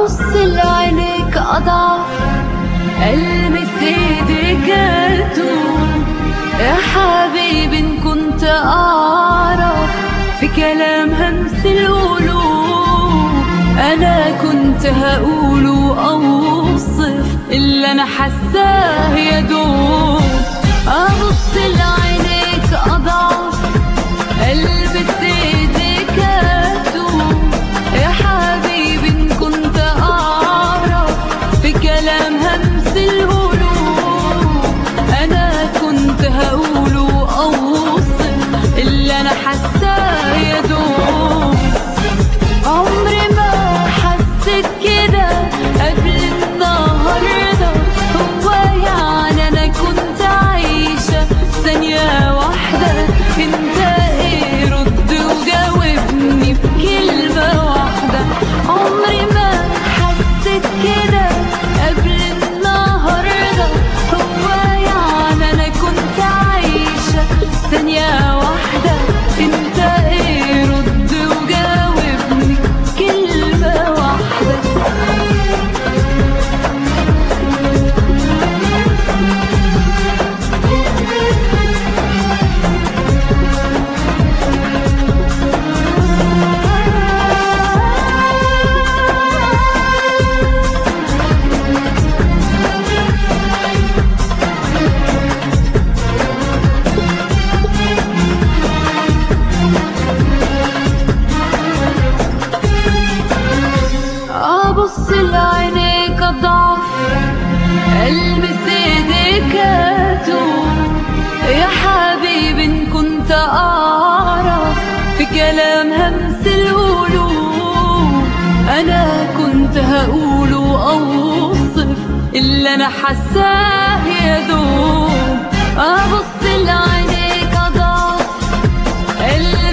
ابص لعينيك اضعف المس ايديك اتوب يا حبيبي ان كنت اعرف في كلام همس القلوب انا كنت هقوله اوصف اللي انا حاساه يا دوب ابص لعينيك اضعف البس ايديك اتوب يا حبيبي ان كنت اعرف في كلام همس القلوب انا كنت هقوله اوصف اللي انا حاساه يا دوب عمري ما حسيت كده قبل النهارده هو يعني انا كنت عايشه ثانيه واحده انت ايه رد وجاوبني بكلمه واحده عمري ما حسيت كده قبل النهارده هو يعني انا كنت عايشه ثانيه واحده انت ايه رد وجاوبني كلمه واحده ابص لعينيك اضعف المس ايديك اتوب يا حبيبي ان كنت اعرف في كلام همس القلوب انا كنت هقوله اوصف اللي انا حاساه يا دوب ابص لعينيك اضعف